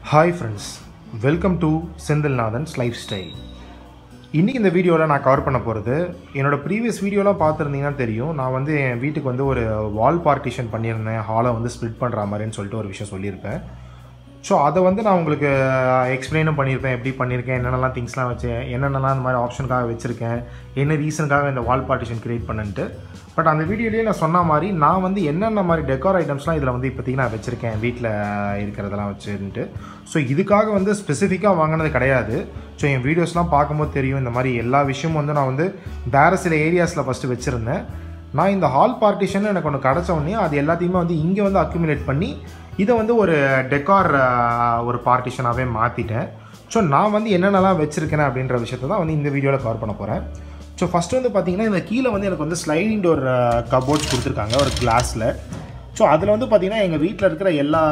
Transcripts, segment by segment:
hi friends welcome to Senthilnathan's lifestyle இன்றைக்கி இந்த வீடியோவில் நான் கவர் பண்ண போகிறது என்னோட ப்ரீவியஸ் வீடியோலாம் பார்த்துருந்தீங்கன்னா தெரியும் நான் வந்து என் வீட்டுக்கு வந்து ஒரு வால் பார்ட்டிஷன் பண்ணியிருந்தேன் ஹாலை வந்து ஸ்ப்ளிட் பண்ணுற மாதிரின்னு சொல்லிட்டு ஒரு விஷயம் சொல்லியிருப்பேன் ஸோ அதை வந்து நான் உங்களுக்கு எக்ஸ்பிளைனும் பண்ணியிருப்பேன் எப்படி பண்ணியிருக்கேன் என்னென்னலாம் திங்ஸ்லாம் வச்சேன் என்னென்னலாம் இந்த மாதிரி ஆப்ஷனுக்காக வச்சுருக்கேன் என்ன ரீசனுக்காக இந்த வால் பார்ட்டிஷன் க்ரியேட் பண்ணிட்டு பட் அந்த வீடியோலேயே நான் சொன்ன மாதிரி நான் வந்து என்னென்ன மாதிரி டெக்கார் ஐட்டம்ஸ்லாம் இதில் வந்து இப்போதைக்கு நான் வச்சுருக்கேன் வீட்டில் இருக்கிறதெல்லாம் வச்சுருந்துட்டு ஸோ இதுக்காக வந்து ஸ்பெசிஃபிக்காக வாங்கினது கிடையாது ஸோ என் வீடியோஸ்லாம் பார்க்கும்போது தெரியும் இந்த மாதிரி எல்லா விஷயமும் வந்து நான் வந்து வேறு சில ஏரியாஸில் ஃபஸ்ட்டு வச்சுருந்தேன் நான் இந்த ஹால் பார்ட்டிஷன் எனக்கு ஒன்று கிடச்ச உடனே அது எல்லாத்தையுமே வந்து இங்கே வந்து அக்யூமுலேட் பண்ணி இதை வந்து ஒரு டெக்கார் ஒரு பார்ட்டிஷனாகவே மாற்றிட்டேன் ஸோ நான் வந்து என்னென்னலாம் வச்சுருக்கேன் அப்படின்ற விஷயத்தை தான் வந்து இந்த வீடியோவில் கவர் பண்ண போகிறேன் ஸோ ஃபஸ்ட்டு வந்து பார்த்தீங்கன்னா இந்த கீழே வந்து எனக்கு வந்து ஸ்லைடிங் டோர் கபோர்ட்ஸ் கொடுத்துருக்காங்க ஒரு கிளாஸில் ஸோ அதில் வந்து பார்த்தீங்கன்னா எங்கள் வீட்டில் இருக்கிற எல்லா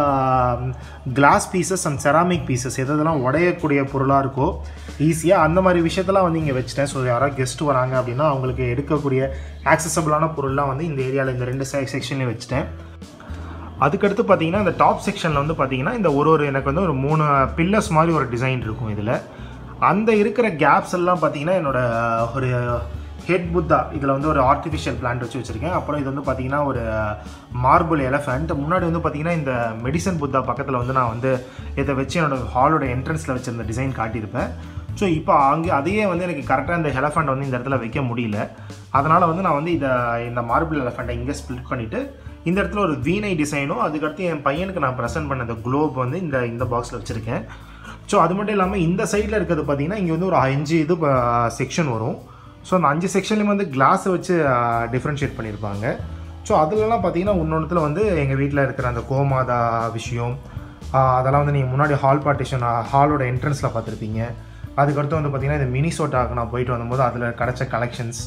glass pieces and ceramic pieces எது எதெல்லாம் உடையக்கூடிய பொருளாக இருக்கோ ஈஸியாக அந்த மாதிரி விஷயத்தெல்லாம் வந்து இங்கே வச்சுட்டேன் ஸோ யாராவது கெஸ்ட் வராங்க அப்படின்னா அவங்களுக்கு எடுக்கக்கூடிய ஆக்சசபிளான பொருள்லாம் வந்து இந்த ஏரியாவில் இந்த ரெண்டு செக்ஷன்லேயும் வச்சுட்டேன் அதுக்கடுத்து பார்த்தீங்கன்னா இந்த டாப் செக்ஷனில் வந்து பார்த்தீங்கன்னா இந்த ஒரு ஒரு எனக்கு வந்து ஒரு மூணு பில்லர்ஸ் மாதிரி ஒரு டிசைன் இருக்கும் இதில் அந்த இருக்கிற கேப்ஸ் எல்லாம் பார்த்தீங்கன்னா என்னோட ஒரு ஹெட் புத்தா இதில் வந்து ஒரு ஆர்டிஃபிஷியல் பிளான்ட் வச்சு வச்சுருக்கேன் அப்புறம் இது வந்து பார்த்தீங்கன்னா ஒரு மார்பிள் எலஃபண்ட் முன்னாடி வந்து பார்த்தீங்கன்னா இந்த மெடிசன் புத்தா பக்கத்தில் வந்து நான் வந்து இதை வச்சு என்னோட ஹாலோட என்ட்ரன்ஸில் வச்சிருந்த டிசைன் காட்டியிருப்பேன் ஸோ இப்போ அங்கே அதையே வந்து எனக்கு கரெக்டாக இந்த எலஃபண்ட் வந்து இந்த இடத்துல வைக்க முடியல அதனால் வந்து நான் வந்து இதை இந்த மார்பிள் எலஃபண்ட்டை இங்கே ஸ்ப்ளிட் பண்ணிவிட்டு இந்த இடத்துல ஒரு வீணை டிசைனும் அதுக்கடுத்து என் பையனுக்கு நான் ப்ரெசென்ட் பண்ண இந்த குளோப் வந்து இந்த இந்த பாக்ஸில் வச்சுருக்கேன் ஸோ அது மட்டும் இல்லாமல் இந்த சைடில் இருக்கிறது பார்த்தீங்கன்னா இங்கே வந்து ஒரு அஞ்சு இது செக்ஷன் வரும் ஸோ அந்த அஞ்சு செக்ஷன்லேயும் வந்து கிளாஸை வச்சு டிஃப்ரென்ஷியேட் பண்ணியிருப்பாங்க ஸோ அதுலலாம் பார்த்தீங்கன்னா இன்னொன்றுத்தில் வந்து எங்கள் வீட்டில் இருக்கிற அந்த கோமாதா விஷயம் அதெல்லாம் வந்து நீங்கள் முன்னாடி ஹால் பார்ட்டிஷன் ஹாலோட என்ட்ரன்ஸில் பார்த்துருப்பீங்க அதுக்கடுத்து வந்து பார்த்தீங்கன்னா இந்த மினி சோட்டாக்கு நான் போயிட்டு வந்தபோது அதில் கிடச்ச கலெக்ஷன்ஸ்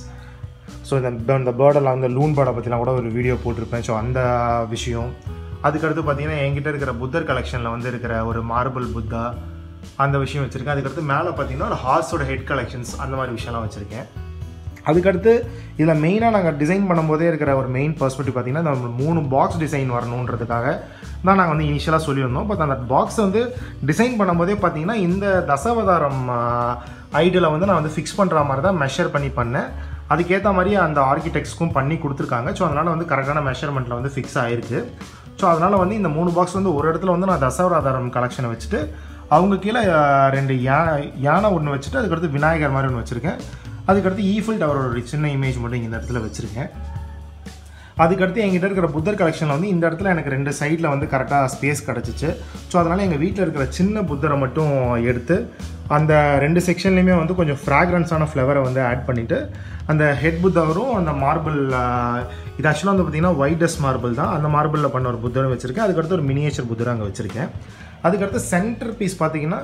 ஸோ இந்த இந்த பேர்டெல்லாம் வந்து லூன் பேர்டை பற்றிலாம் கூட ஒரு வீடியோ போட்டிருப்பேன் ஸோ அந்த விஷயம் அதுக்கடுத்து பார்த்தீங்கன்னா என்கிட்ட இருக்கிற புத்தர் கலெக்ஷனில் வந்து இருக்கிற ஒரு மார்பிள் புத்தா அந்த விஷயம் வச்சுருக்கேன் அதுக்கடுத்து மேலே பார்த்தீங்கன்னா ஒரு ஹார்ஸோட ஹெட் கலெக்ஷன்ஸ் அந்த மாதிரி விஷயம்லாம் வச்சுருக்கேன் அதுக்கடுத்து இதில் மெயினாக நாங்கள் டிசைன் பண்ணும்போதே இருக்கிற ஒரு மெயின் பர்ஸ்பெக்டிவ் பார்த்தீங்கன்னா இந்த மூணு பாக்ஸ் டிசைன் வரணுன்றதுக்காக தான் நாங்கள் வந்து இனிஷியலாக சொல்லியிருந்தோம் பட் அந்த பாக்ஸ் வந்து டிசைன் பண்ணும்போதே பார்த்தீங்கன்னா இந்த தசவதாரம் ஐடியில் வந்து நான் வந்து ஃபிக்ஸ் பண்ணுற மாதிரி தான் மெஷர் பண்ணி பண்ணேன் அதுக்கேற்ற மாதிரி அந்த ஆர்கிடெக்ட்ஸ்க்கும் பண்ணி கொடுத்துருக்காங்க ஸோ அதனால் வந்து கரெக்டான மெஷர்மெண்ட்டில் வந்து ஃபிக்ஸ் ஆகிருக்கு ஸோ அதனால் வந்து இந்த மூணு பாக்ஸ் வந்து ஒரு இடத்துல வந்து நான் தசவராதாரம் கலெக்ஷனை வச்சுட்டு அவங்க கீழே ரெண்டு யா யானை ஒன்று வச்சுட்டு அதுக்கடுத்து விநாயகர் மாதிரி ஒன்று வச்சுருக்கேன் அதுக்கடுத்து ஈஃபில் டவரோட ஒரு சின்ன இமேஜ் மட்டும் இந்த இடத்துல வச்சுருக்கேன் அதுக்கடுத்து எங்கிட்ட இருக்கிற புத்தர் கலெக்ஷனில் வந்து இந்த இடத்துல எனக்கு ரெண்டு சைடில் வந்து கரெக்டாக ஸ்பேஸ் கிடச்சிச்சு ஸோ அதனால் எங்கள் வீட்டில் இருக்கிற சின்ன புத்தரை மட்டும் எடுத்து அந்த ரெண்டு செக்ஷன்லேயுமே வந்து கொஞ்சம் ஃப்ராக்ரன்ஸான ஃப்ளவரை வந்து ஆட் பண்ணிவிட்டு அந்த ஹெட் புத்தரும் அந்த மார்பிள் இது ஆக்சுவலாக வந்து பார்த்திங்கன்னா ஒயிட்டஸ் மார்பிள் தான் அந்த மார்பிளில் பண்ண ஒரு புத்தரும் வச்சுருக்கேன் அதுக்கடுத்து ஒரு மினியேச்சர் புத்தரும் அங்கே வச்சுருக்கேன் அதுக்கடுத்து சென்டர் பீஸ் பார்த்திங்கன்னா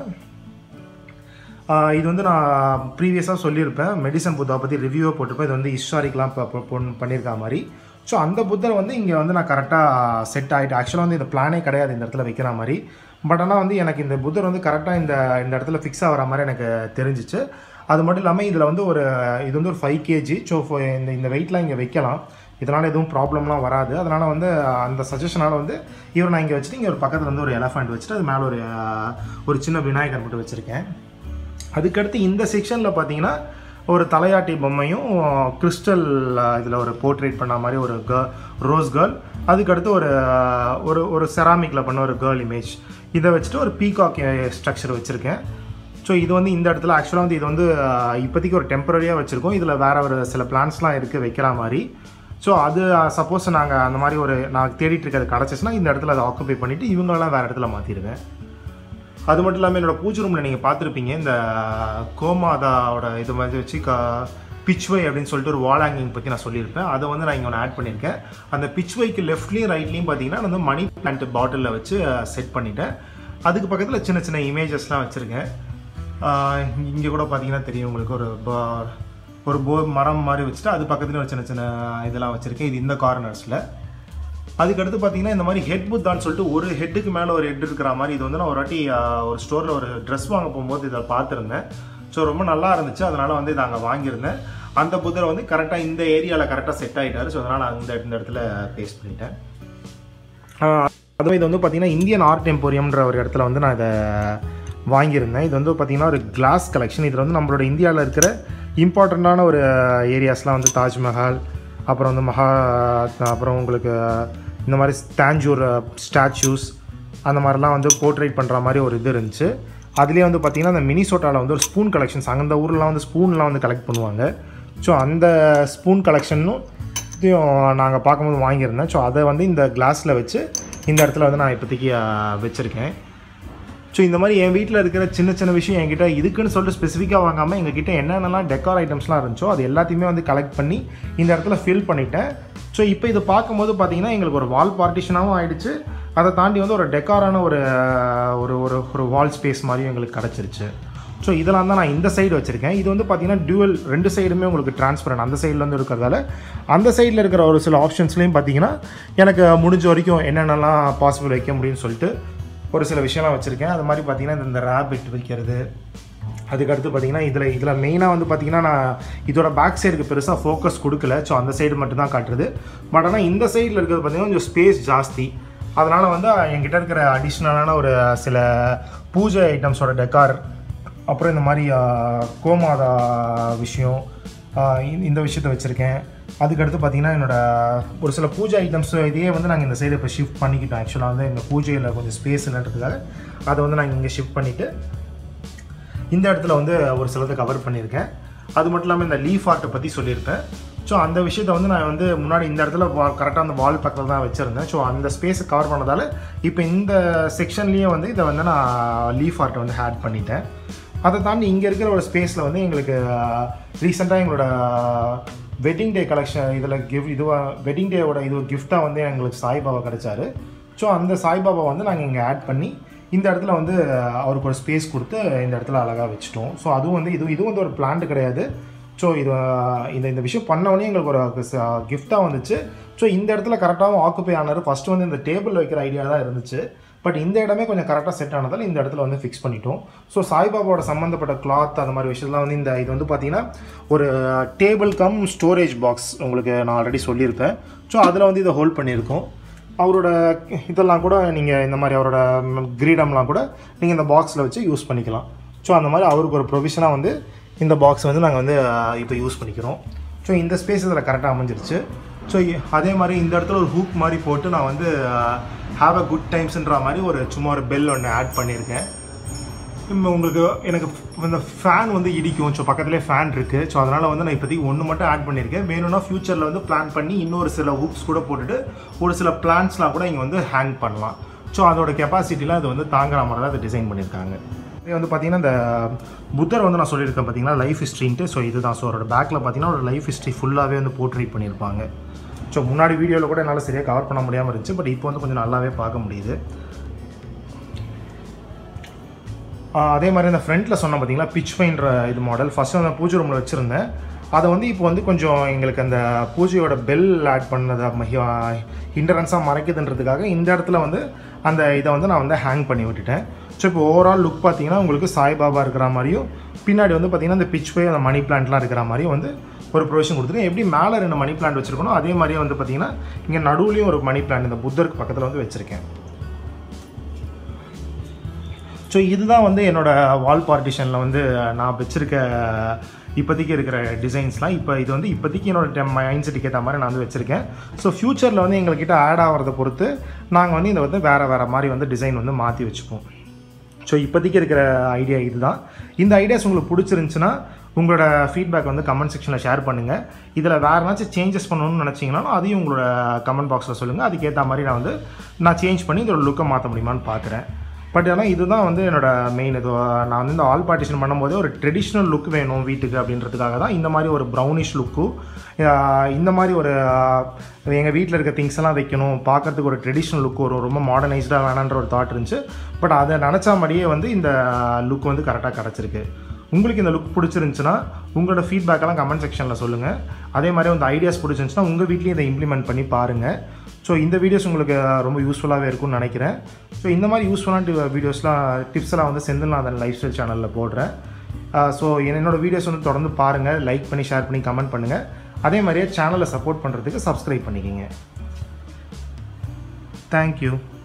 இது வந்து நான் ப்ரீவியஸாக சொல்லியிருப்பேன் மெடிசன் புத்தா பற்றி ரிவ்யூவாக போட்டிருப்பேன் இது வந்து ஹிஸ்டாரிக்லாம் பண்ணியிருக்க மாதிரி ஸோ அந்த புத்தர் வந்து இங்கே வந்து நான் கரெக்டாக செட் ஆகிட்டு ஆக்சுவலாக வந்து இந்த பிளானே கிடையாது இந்த இடத்துல வைக்கிற மாதிரி பட் ஆனால் வந்து எனக்கு இந்த புத்தர் வந்து கரெக்டாக இந்த இந்த இடத்துல ஃபிக்ஸ் ஆகிற மாதிரி எனக்கு தெரிஞ்சிச்சு அது மட்டும் இல்லாமல் இதில் வந்து ஒரு இது வந்து ஒரு ஃபைவ் கேஜி ஸோ இந்த இந்த வெயிட்லாம் இங்கே வைக்கலாம் இதனால் எதுவும் ப்ராப்ளம்லாம் வராது அதனால் வந்து அந்த சஜஷனால் வந்து இவர் நான் இங்கே வச்சுட்டு இங்கே ஒரு பக்கத்தில் வந்து ஒரு எலஃபண்ட் வச்சுட்டு அது மேலே ஒரு ஒரு சின்ன விநாயகர் மட்டும் வச்சுருக்கேன் அதுக்கடுத்து இந்த செக்ஷனில் பார்த்தீங்கன்னா ஒரு தலையாட்டி பொம்மையும் கிறிஸ்டல் இதில் ஒரு போர்ட்ரேட் பண்ண மாதிரி ஒரு க ரோஸ் கேர்ள் அதுக்கடுத்து ஒரு ஒரு ஒரு செராமிக்கில் பண்ண ஒரு கேர்ள் இமேஜ் இதை வச்சுட்டு ஒரு பீகாக் ஸ்ட்ரக்சர் வச்சுருக்கேன் ஸோ இது வந்து இந்த இடத்துல ஆக்சுவலாக வந்து இது வந்து இப்போதைக்கு ஒரு டெம்பரரியாக வச்சுருக்கோம் இதில் வேறு ஒரு சில பிளான்ஸ்லாம் இருக்குது வைக்கிற மாதிரி ஸோ அது சப்போஸ் நாங்கள் அந்த மாதிரி ஒரு நான் தேடிட்டு இருக்கிறது கிடச்சிச்சுன்னா இந்த இடத்துல அதை ஆக்குப்பை பண்ணிவிட்டு இவங்களெல்லாம் வேறு இடத்துல மாற்றிடுவேன் அது மட்டும் இல்லாமல் என்னோடய பூஜை ரூமில் நீங்கள் பார்த்துருப்பீங்க இந்த கோமாதாவோட இது மாதிரி வச்சு க பிச்வை அப்படின்னு சொல்லிட்டு ஒரு வால் ஹேங்கிங் பற்றி நான் சொல்லியிருப்பேன் அதை வந்து நான் இங்கே ஒன்று ஆட் பண்ணியிருக்கேன் அந்த பிச்வைக்கு லெஃப்ட்லேயும் ரைட்லேயும் பார்த்தீங்கன்னா நான் வந்து மணி பிளான்ட் பாட்டிலில் வச்சு செட் பண்ணிட்டேன் அதுக்கு பக்கத்தில் சின்ன சின்ன இமேஜஸ்லாம் வச்சுருக்கேன் இங்கே கூட பார்த்தீங்கன்னா தெரியும் உங்களுக்கு ஒரு ஒரு போ மரம் மாதிரி வச்சுட்டு அது பக்கத்துலேயும் ஒரு சின்ன சின்ன இதெல்லாம் வச்சுருக்கேன் இது இந்த கார்னர்ஸில் அதுக்கடுத்து பார்த்தீங்கன்னா இந்த மாதிரி ஹெட் புத்தான்னு சொல்லிட்டு ஒரு ஹெட்டுக்கு மேலே ஒரு ஹெட் இருக்கிற மாதிரி இது வந்து நான் ஒரு வாட்டி ஒரு ஸ்டோரில் ஒரு ட்ரெஸ் வாங்க போகும்போது இதை பார்த்துருந்தேன் ஸோ ரொம்ப நல்லா இருந்துச்சு அதனால் வந்து இதை அங்கே வாங்கியிருந்தேன் அந்த புத்தரை வந்து கரெக்டாக இந்த ஏரியாவில் கரெக்டாக செட் ஆகிட்டார் ஸோ அதனால் அந்த இந்த இடத்துல பேஸ்ட் பண்ணிட்டேன் அதுவும் இது வந்து பார்த்தீங்கன்னா இந்தியன் ஆர்ட் எம்போரியம்ன்ற ஒரு இடத்துல வந்து நான் இதை வாங்கியிருந்தேன் இது வந்து பார்த்தீங்கன்னா ஒரு கிளாஸ் கலெக்ஷன் இதில் வந்து நம்மளோட இந்தியாவில் இருக்கிற இம்பார்ட்டண்ட்டான ஒரு ஏரியாஸ்லாம் வந்து தாஜ்மஹால் அப்புறம் வந்து மகா அப்புறம் உங்களுக்கு இந்த மாதிரி தாஞ்சூர் ஸ்டாச்சூஸ் அந்த மாதிரிலாம் வந்து போர்ட்ரேட் பண்ணுற மாதிரி ஒரு இது இருந்துச்சு அதுலேயே வந்து பார்த்திங்கன்னா அந்த மினிசோட்டாவில் வந்து ஒரு ஸ்பூன் கலெக்ஷன்ஸ் அந்த ஊர்லாம் வந்து ஸ்பூன்லாம் வந்து கலெக்ட் பண்ணுவாங்க ஸோ அந்த ஸ்பூன் கலெக்ஷனும் இதையும் நாங்கள் பார்க்கும்போது வாங்கியிருந்தேன் ஸோ அதை வந்து இந்த கிளாஸில் வச்சு இந்த இடத்துல வந்து நான் இப்போதைக்கு வச்சுருக்கேன் ஸோ இந்த மாதிரி என் வீட்டில் இருக்கிற சின்ன சின்ன விஷயம் என்கிட்ட இதுக்குன்னு சொல்லிட்டு ஸ்பெசிஃபிக்காக வாங்காமல் எங்ககிட்ட என்னென்னலாம் டெக்கார் ஐட்டம்ஸ்லாம் இருந்துச்சோ அது எல்லாத்தையுமே வந்து கலெக்ட் பண்ணி இந்த இடத்துல ஃபில் பண்ணிட்டேன் ஸோ இப்போ இது பார்க்கும்போது பார்த்தீங்கன்னா எங்களுக்கு ஒரு வால் பார்ட்டிஷனாகவும் ஆயிடுச்சு அதை தாண்டி வந்து ஒரு டெக்காரான ஒரு ஒரு ஒரு ஒரு வால் ஸ்பேஸ் மாதிரியும் எங்களுக்கு கிடச்சிருச்சு ஸோ இதெல்லாம் தான் நான் இந்த சைடு வச்சுருக்கேன் இது வந்து பார்த்தீங்கன்னா டியூவல் ரெண்டு சைடுமே உங்களுக்கு டிரான்ஸ்பரண்ட் அந்த சைடில் வந்து இருக்கிறதால அந்த சைடில் இருக்கிற ஒரு சில ஆப்ஷன்ஸ்லையும் பார்த்தீங்கன்னா எனக்கு முடிஞ்ச வரைக்கும் என்னென்னலாம் பாசிபிள் வைக்க முடியும்னு சொல்லிட்டு ஒரு சில விஷயம்லாம் வச்சுருக்கேன் அது மாதிரி பார்த்தீங்கன்னா இந்த- இந்த ரேபிட் வைக்கிறது அதுக்கடுத்து பார்த்தீங்கன்னா இதில் இதில் மெயினாக வந்து பார்த்தீங்கன்னா நான் இதோட பேக் சைடுக்கு பெருசாக ஃபோக்கஸ் கொடுக்கல ஸோ அந்த சைடு மட்டும் தான் காட்டுறது பட் ஆனால் இந்த சைடில் இருக்கிறது பார்த்தீங்கன்னா கொஞ்சம் ஸ்பேஸ் ஜாஸ்தி அதனால் வந்து என்கிட்ட இருக்கிற அடிஷ்னலான ஒரு சில பூஜை ஐட்டம்ஸோட டெக்கார் அப்புறம் இந்த மாதிரி ஆ, கோமாதா விஷயம் ஆ, இந்த- இந்த விஷயத்த வச்சுருக்கேன் அதுக்கடுத்து பார்த்தீங்கன்னா என்னோட ஒரு சில பூஜை ஐட்டம்ஸ் இதையே வந்து நாங்கள் இந்த சைடு இப்போ ஷிஃப்ட் பண்ணிக்கிட்டோம் ஆக்சுவலாக வந்து எங்கள் பூஜையில் கொஞ்சம் ஸ்பேஸ் இல்லைன்றதுக்காக அதை வந்து நாங்கள் இங்கே ஷிஃப்ட் பண்ணிவிட்டு இந்த இடத்துல வந்து ஒரு சிலதை கவர் பண்ணியிருக்கேன் அது மட்டும் இல்லாமல் இந்த லீஃப் ஆர்ட்டை பற்றி சொல்லியிருப்பேன் ஸோ அந்த விஷயத்தை வந்து நான் வந்து முன்னாடி இந்த இடத்துல கரெக்டாக அந்த வால் பக்கத்தில் தான் வச்சுருந்தேன் ஸோ அந்த ஸ்பேஸை கவர் பண்ணதால் இப்போ இந்த செக்ஷன்லேயே வந்து இதை வந்து நான் லீஃப் ஆர்ட்டை வந்து ஆட் பண்ணிட்டேன் அதை தாண்டி இங்கே இருக்கிற ஒரு ஸ்பேஸில் வந்து எங்களுக்கு ரீசெண்டாக எங்களோட வெட்டிங் டே கலெக்ஷன் இதில் கிஃப் இதுவாக வெட்டிங் டேவோட இது கிஃப்டாக வந்து எங்களுக்கு சாய்பாபா கிடைச்சாரு ஸோ அந்த சாய்பாபா வந்து நாங்கள் இங்கே ஆட் பண்ணி இந்த இடத்துல வந்து அவருக்கு ஒரு ஸ்பேஸ் கொடுத்து இந்த இடத்துல அழகாக வச்சுட்டோம் ஸோ அதுவும் வந்து இது இதுவும் வந்து ஒரு பிளான்ட் கிடையாது ஸோ இது அஹ், இந்த இந்த விஷயம் பண்ண உடனே எங்களுக்கு ஒரு கிஃப்டாக வந்துச்சு ஸோ இந்த இடத்துல கரெக்டாகவும் ஆக்குப்பை ஆனார் ஃபஸ்ட்டு வந்து இந்த டேபிள் வைக்கிற ஐடியா தான் இருந்துச்சு பட் இந்த இடமே கொஞ்சம் கரெக்டாக செட் ஆனதால் இந்த இடத்துல வந்து ஃபிக்ஸ் பண்ணிட்டோம் ஸோ சாய்பாபாவோட சம்மந்தப்பட்ட கிளாத் அந்த மாதிரி விஷயம்லாம் வந்து இந்த இது வந்து பார்த்தீங்கன்னா ஒரு டேபிள் கம் ஸ்டோரேஜ் பாக்ஸ் உங்களுக்கு நான் ஆல்ரெடி சொல்லியிருப்பேன் ஸோ அதில் வந்து இதை ஹோல்ட் பண்ணியிருக்கோம் அவரோட இதெல்லாம் கூட நீங்கள் இந்த மாதிரி அவரோட கிரீடம்லாம் கூட நீங்கள் இந்த பாக்ஸில் வச்சு யூஸ் பண்ணிக்கலாம் ஸோ அந்த மாதிரி அவருக்கு ஒரு ப்ரொவிஷனாக வந்து இந்த பாக்ஸ் வந்து நாங்கள் வந்து இப்போ யூஸ் பண்ணிக்கிறோம் ஸோ இந்த ஸ்பேஸ் இதில் கரெக்டாக அமைஞ்சிருச்சு ஸோ அதே மாதிரி இந்த இடத்துல ஒரு ஹூக் மாதிரி போட்டு நான் வந்து ஹாவ் அ குட் டைம்ஸ்ன்ற மாதிரி ஒரு சும்மா ஒரு பெல் ஒன்று ஆட் பண்ணியிருக்கேன் இப்போ உங்களுக்கு எனக்கு இந்த ஃபேன் வந்து இடிக்கும் ஸோ பக்கத்துலேயே ஃபேன் இருக்குது ஸோ அதனால் வந்து நான் இப்போதைக்கு ஒன்று மட்டும் ஆட் பண்ணியிருக்கேன் வேணும்னா ஃப்யூச்சரில் வந்து பிளான் பண்ணி இன்னொரு சில ஹூக்ஸ் கூட போட்டுட்டு ஒரு சில பிளான்ஸ்லாம் கூட இங்கே வந்து ஹேங் பண்ணலாம் ஸோ அதோட கெப்பாசிட்டிலாம் இது வந்து தாங்குற மாதிரி தான் அதை டிசைன் பண்ணியிருக்காங்க இது வந்து பார்த்தீங்கன்னா இந்த புத்தர் வந்து நான் சொல்லியிருக்கேன் பார்த்தீங்கன்னா லைஃப் ஹிஸ்ட்ரின்ட்டு ஸோ இதுதான் ஸோ அவரோட பேக்கில் பார்த்தீங்கன்னா ஒரு லைஃப் ஹிஸ்ட்ரி ஃபுல்லாகவே வந்து போர்ட்ரேட் பண்ணியிருப்பாங்க ஸோ முன்னாடி வீடியோவில் கூட என்னால் சரியாக கவர் பண்ண முடியாமல் இருந்துச்சு பட் இப்போ வந்து கொஞ்சம் நல்லாவே பார்க்க முடியுது ஆஹ் அதே மாதிரி இந்த ஃப்ரண்ட்டில் சொன்ன பார்த்தீங்களா பிச் ஃபைன்ற இது மாடல் ஃபஸ்ட்டு அந்த பூஜை ரூமில் வச்சுருந்தேன் அதை வந்து இப்போ வந்து கொஞ்சம் எங்களுக்கு அந்த பூஜையோட பெல் ஆட் பண்ணதை ஹிண்டரன்ஸாக மறைக்குதுன்றதுக்காக இந்த இடத்துல வந்து அந்த இதை வந்து நான் வந்து ஹேங் பண்ணி விட்டுட்டேன் ஸோ இப்போ ஓவரால் லுக் பார்த்தீங்கன்னா உங்களுக்கு சாய்பாபா இருக்கிற மாதிரியும் பின்னாடி வந்து பார்த்தீங்கன்னா இந்த பிச் ஃபை அந்த மணி பிளான்ட்லாம் இருக்கிற மாதிரியும் வந்து ஒரு ப்ரொவிஷன் கொடுத்துருக்கேன் எப்படி மேலே ரெண்டு மணி பிளான்ட் வச்சுருக்கணும் அதே மாதிரியே வந்து பார்த்தீங்கன்னா இங்கே நடுவுலையும் ஒரு மணி பிளான்ட் இந்த புத்தருக்கு பக்கத்தில் வந்து வச்சுருக்கேன் ஸோ இதுதான் வந்து என்னோட வால் பார்ட்டிஷனில் வந்து நான் வச்சுருக்க இப்போதைக்கு இருக்கிற டிசைன்ஸ்லாம் இப்போ இது வந்து இப்போதைக்கு என்னோட மைண்ட் செட்டுக்கு ஏற்ற மாதிரி நான் வந்து வச்சுருக்கேன் ஸோ ஃப்யூச்சரில் வந்து எங்கள்கிட்ட ஆட் ஆகிறத பொறுத்து நாங்கள் வந்து இதை வந்து வேறு வேறு மாதிரி வந்து டிசைன் வந்து மாற்றி வச்சுப்போம் ஸோ இப்போதைக்கு இருக்கிற ஐடியா இதுதான் இந்த ஐடியாஸ் உங்களுக்கு பிடிச்சிருந்துச்சுன்னா உங்களோட ஃபீட்பேக் வந்து கமெண்ட் செக்ஷனில் ஷேர் பண்ணுங்கள் இதில் வேறு ஏதாச்சும் சேஞ்சஸ் பண்ணணும்னு நினச்சிங்கனாலும் அதையும் உங்களோட கமெண்ட் பாக்ஸில் சொல்லுங்கள் அதுக்கேற்ற மாதிரி நான் வந்து நான் சேஞ்ச் பண்ணி இதோட லுக்கை மாற்ற முடியுமான்னு பார்க்குறேன் பட் ஆனால் இதுதான் வந்து என்னோட மெயின் இது நான் வந்து இந்த ஆல் பார்ட்டிஷன் பண்ணும்போதே ஒரு ட்ரெடிஷ்னல் லுக் வேணும் வீட்டுக்கு அப்படின்றதுக்காக தான் இந்த மாதிரி ஒரு ப்ரௌனிஷ் லுக்கு இந்த மாதிரி ஒரு எங்கள் வீட்டில் இருக்க திங்ஸ் எல்லாம் வைக்கணும் பார்க்கறதுக்கு ஒரு ட்ரெடிஷ்னல் லுக் வரும் ரொம்ப மாடர்னைஸ்டாக வேணான்ற ஒரு தாட் இருந்துச்சு பட் அதை நினச்சா மாதிரியே வந்து இந்த லுக் வந்து கரெக்டாக கிடச்சிருக்கு உங்களுக்கு இந்த லுக் பிடிச்சிருந்துச்சுன்னா உங்களோட ஃபீட்பேக்கெல்லாம் கமெண்ட் செக்ஷனில் சொல்லுங்கள் அதே மாதிரி வந்து ஐடியாஸ் பிடிச்சிருந்துச்சுன்னா உங்கள் வீட்லேயும் இதை இம்ப்ளிமெண்ட் பண்ணி பாருங்கள் ஸோ இந்த வீடியோஸ் உங்களுக்கு ரொம்ப யூஸ்ஃபுல்லாகவே இருக்கும்னு நினைக்கிறேன் ஸோ இந்த மாதிரி யூஸ்ஃபுல்லான வீடியோஸ்லாம் டிப்ஸ் எல்லாம் வந்து செந்தில்நாதன் லைஃப் ஸ்டைல் சேனலில் போடுறேன் ஸோ என்னோட வீடியோஸ் வந்து தொடர்ந்து பாருங்கள் லைக் பண்ணி ஷேர் பண்ணி கமெண்ட் பண்ணுங்கள் அதே மாதிரியே சேனலை சப்போர்ட் பண்ணுறதுக்கு சப்ஸ்கிரைப் பண்ணிக்கிங்க தேங்க்யூ